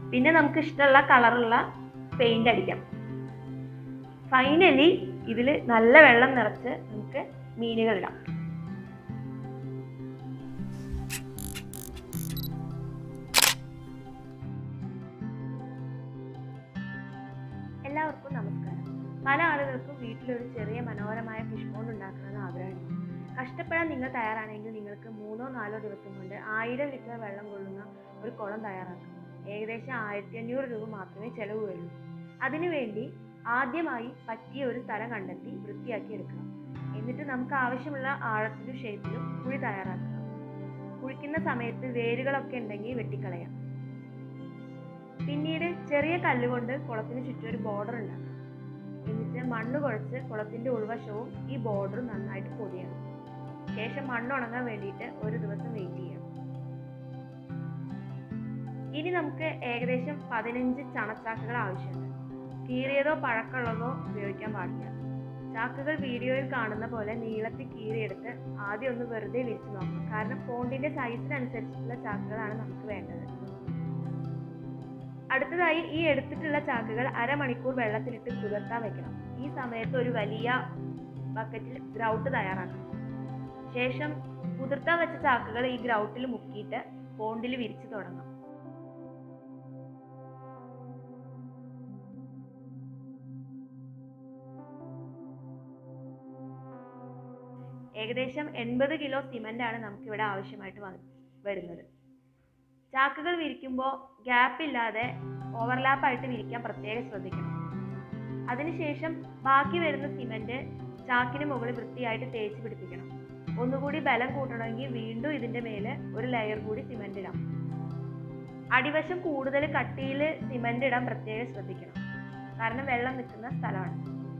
പിന്നെ നമുക്ക് ഇഷ്ടമുള്ള കളറുള്ള പെയിന്റ് അടിക്കാം ഫൈനലി ഇതിൽ നല്ല വെള്ളം നിറച്ച് നമുക്ക് മീനുകൾ ഇടാം എല്ലാവർക്കും നമസ്കാരം പല ആളുകൾക്കും വീട്ടിലൊരു ചെറിയ മനോഹരമായ ഫിഷ് പോണ്ട് ഉണ്ടാക്കണമെന്ന് ആഗ്രഹമുണ്ട് കഷ്ടപ്പെടാൻ നിങ്ങൾ തയ്യാറാണെങ്കിൽ നിങ്ങൾക്ക് മൂന്നോ നാലോ ദിവസം കൊണ്ട് ആയിരം ലിറ്റർ വെള്ളം കൊള്ളുന്ന ഒരു കുളം തയ്യാറാക്കാം ഏകദേശം ആയിരത്തി അഞ്ഞൂറ് രൂപ മാത്രമേ ചെലവ് വരുള്ളൂ അതിനുവേണ്ടി ആദ്യമായി പറ്റിയ ഒരു സ്ഥലം കണ്ടെത്തി വൃത്തിയാക്കി എടുക്കണം എന്നിട്ട് നമുക്ക് ആവശ്യമുള്ള ആഴത്തിലും ഷേപ്പിലും കുഴി തയ്യാറാക്കുക കുഴിക്കുന്ന സമയത്ത് വേരുകളൊക്കെ ഉണ്ടെങ്കിൽ വെട്ടിക്കളയാം പിന്നീട് ചെറിയ കല്ലുകൊണ്ട് കുളത്തിന് ചുറ്റും ഒരു ബോർഡർ ഉണ്ടാക്കാം എന്നിട്ട് മണ്ണ് കുഴച്ച് കുളത്തിന്റെ ഉൾവശവും ഈ ബോർഡർ നന്നായിട്ട് പൊതിയണം ശേഷം മണ്ണ് ഉണങ്ങാൻ വേണ്ടിയിട്ട് ഒരു ദിവസം വെയിറ്റ് ചെയ്യാം ഇനി നമുക്ക് ഏകദേശം പതിനഞ്ച് ചണച്ചാക്കുകൾ ആവശ്യമുണ്ട് കീറിയതോ പഴക്കമുള്ളതോ ഉപയോഗിക്കാൻ പാടില്ല ചാക്കുകൾ വീഡിയോയിൽ കാണുന്ന പോലെ നീളത്തിൽ കീറിയെടുത്ത് ആദ്യം ഒന്ന് വെറുതെ വിരിച്ചു നോക്കണം കാരണം പോണ്ടിന്റെ സൈസിനനുസരിച്ചിട്ടുള്ള ചാക്കുകളാണ് നമുക്ക് വേണ്ടത് അടുത്തതായി ഈ എടുത്തിട്ടുള്ള ചാക്കുകൾ അരമണിക്കൂർ വെള്ളത്തിലിട്ട് കുതിർത്താൻ വെക്കണം ഈ സമയത്ത് ഒരു വലിയ ബക്കറ്റിൽ ഗ്രൗട്ട് തയ്യാറാക്കണം ശേഷം കുതിർത്താൻ വെച്ച ചാക്കുകൾ ഈ ഗ്രൗട്ടിൽ മുക്കിയിട്ട് പോണ്ടിൽ വിരിച്ചു തുടങ്ങാം ഏകദേശം എൺപത് കിലോ സിമന്റ് ആണ് നമുക്ക് ഇവിടെ ആവശ്യമായിട്ട് വ- വരുന്നത് ചാക്കുകൾ വിരിക്കുമ്പോൾ ഗ്യാപ്പ് ഇല്ലാതെ ഓവർലാപ്പ് ആയിട്ട് വിരിക്കാൻ പ്രത്യേകം ശ്രദ്ധിക്കണം അതിനുശേഷം ബാക്കി വരുന്ന സിമന്റ് ചാക്കിന് മുകളിൽ വൃത്തിയായിട്ട് തേച്ച് പിടിപ്പിക്കണം ഒന്നുകൂടി ബലം കൂട്ടണമെങ്കിൽ വീണ്ടും ഇതിന്റെ മേലെ ഒരു ലെയർ കൂടി സിമന്റ് ഇടാം അടിവശം കൂടുതൽ കട്ടിയിൽ സിമന്റ് ഇടാൻ പ്രത്യേകം ശ്രദ്ധിക്കണം കാരണം വെള്ളം നിൽക്കുന്ന സ്ഥലമാണ്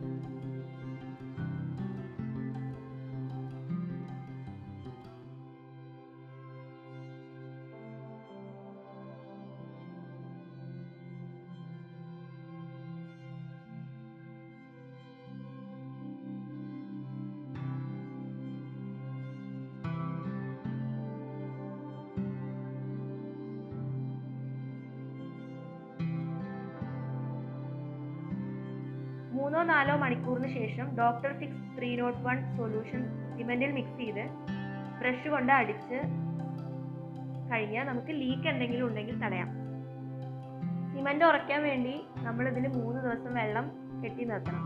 മൂന്നോ നാലോ മണിക്കൂറിന് ശേഷം doctor fix three naught one solution സിമെന്റിൽ മിക്സ് ചെയ്ത് ബ്രഷ് കൊണ്ട് അടിച്ച് കഴിഞ്ഞാൽ നമുക്ക് ലീക്ക് എന്തെങ്കിലും ഉണ്ടെങ്കിൽ തടയാം സിമന്റ് ഉറയ്ക്കാൻ വേണ്ടി നമ്മൾ ഇതിൽ മൂന്ന് ദിവസം വെള്ളം കെട്ടി നിർത്തണം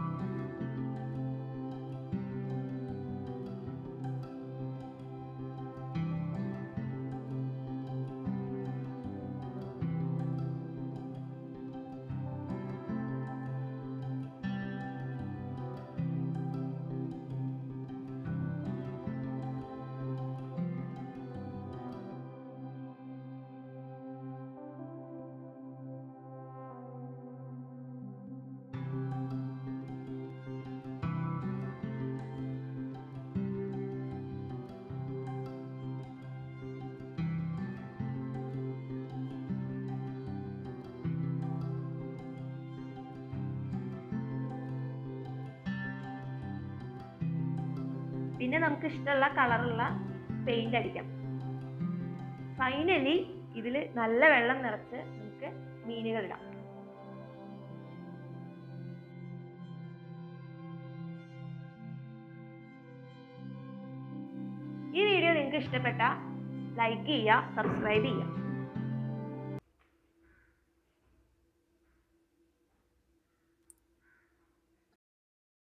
പിന്നെ നമുക്ക് ഇഷ്ടമുള്ള കളറുള്ള പെയിന്റ് അടിക്കാം ഫൈനലി ഇതിൽ നല്ല വെള്ളം നിറച്ച് നമുക്ക് മീനുകൾ ഇടാം ഈ വീഡിയോ നിങ്ങൾക്ക് ഇഷ്ടപ്പെട്ട ലൈക്ക് ചെയ്യുക സബ്സ്ക്രൈബ് ചെയ്യുക